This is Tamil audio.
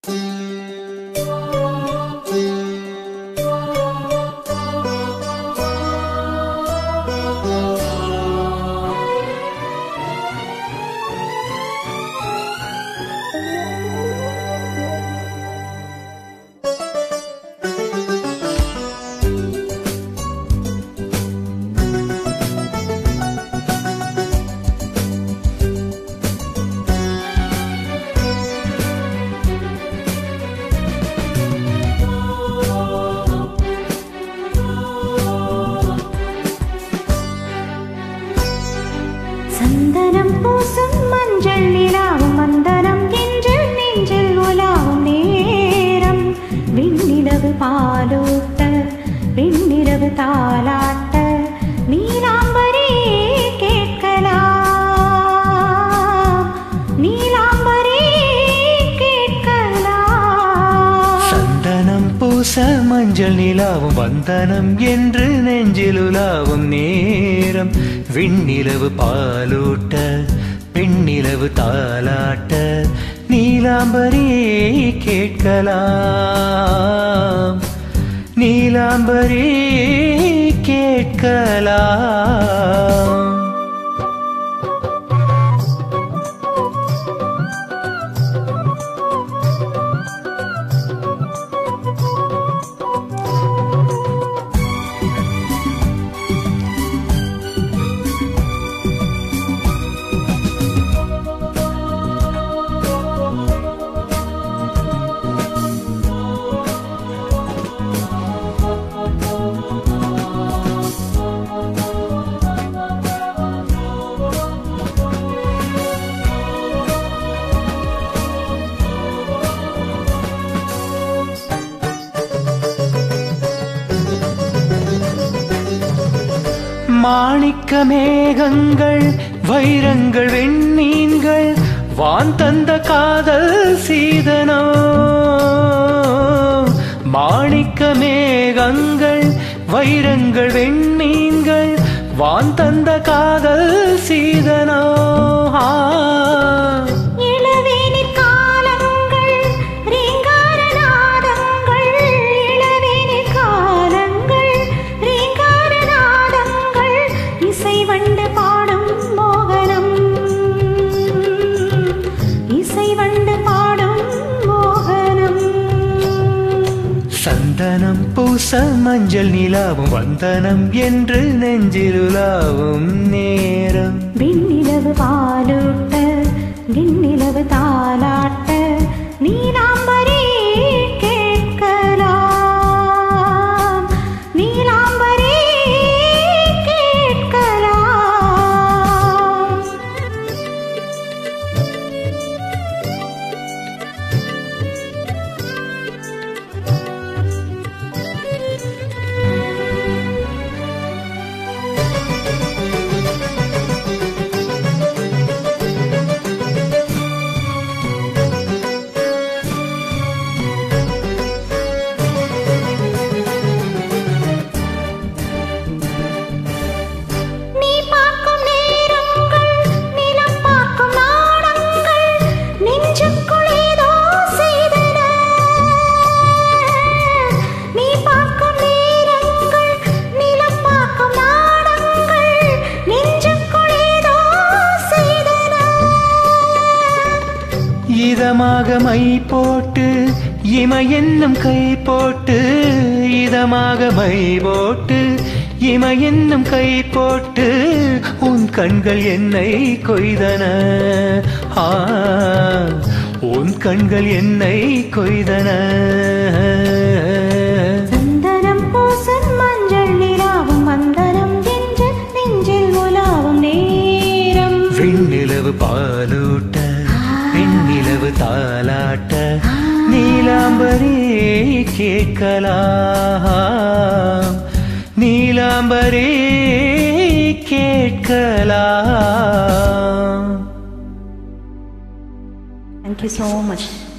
சந்தனம் பூசும் மஞ்சள் நிலாவும் வந்தனம் என்று நெஞ்சில் உலாவும் நேரம் விண்ணிலவு பாலூட்ட வெண்ணிலவு தாலாட்ட நீலாம்பரி கேட்கலாம் நீலாம்பரி கேட்கலாம் சந்தனம் பூச மஞ்சள் நிலாவும் வந்தனம் என்று நெஞ்சிலுலாவும் நேரம் விண்ணிலவு பாலூட்ட பெண்ணிலவு தாலாட்ட நீலாம்பரி கேட்கலாம் நீலாம்பரி கேட்கலாம் மாணிக்க மேகங்கள் வைரங்கள் வெண்ணீன்கள் வான் தந்த காதல் சீதனோ மாணிக்க மேகங்கள் வைரங்கள் வெண்ணீன்கள் வான் தந்த காதல் சீதனோ ஆ. இளவேனிற் காலங்கள் ரீங்கார நாதங்கள் இளவேனிற் காலங்கள் ரீங்கார நாதங்கள் இசை வண்டு பாடும் மோகனம் இசை வண்டு பாடும் மோகனம் சந்தனம் பூச மஞ்சள் நிலாவும் வந்தனம் என்று நெஞ்சிலுலாவும் நேரம் விண்ணிலவு பாலூட்ட விண்ணிலவு தாலாட்ட நீலாம்பரி கேட்கலாம் நீலாம்பரி கேட்கலாம் நீ பார்க்கும் நேரங்கள் நிலம் பார்க்கும் நாடங்கள் நெஞ்சுக்குள் ஏதோ செய்தன நீ பார்க்கும் நேரங்கள் நிலம் பார்க்கும் நாடங்கள் நெஞ்சுக்குள் ஏதோ செய்தன இதமாக மை போட்டு இமை என்னும் கை போட்டு இதமாக மை போட்டு இமை என்னும் கை போட்டு உன் கண்கள் என்னை கொய்தன ஆ உன் கண்கள் என்னை கொய்தன சந்தனம் பூசும் மஞ்சள் நிலாவும் மந்தரம் என்று நெஞ்சில் உலாவும் நேரம் விண்ணிலவு பாலூட்ட பெண்ணிலவு தாலாட்ட நீலாம்பரி கேட்கலாம் நீலாம்பரி கேட்கலாம் Thank you so much.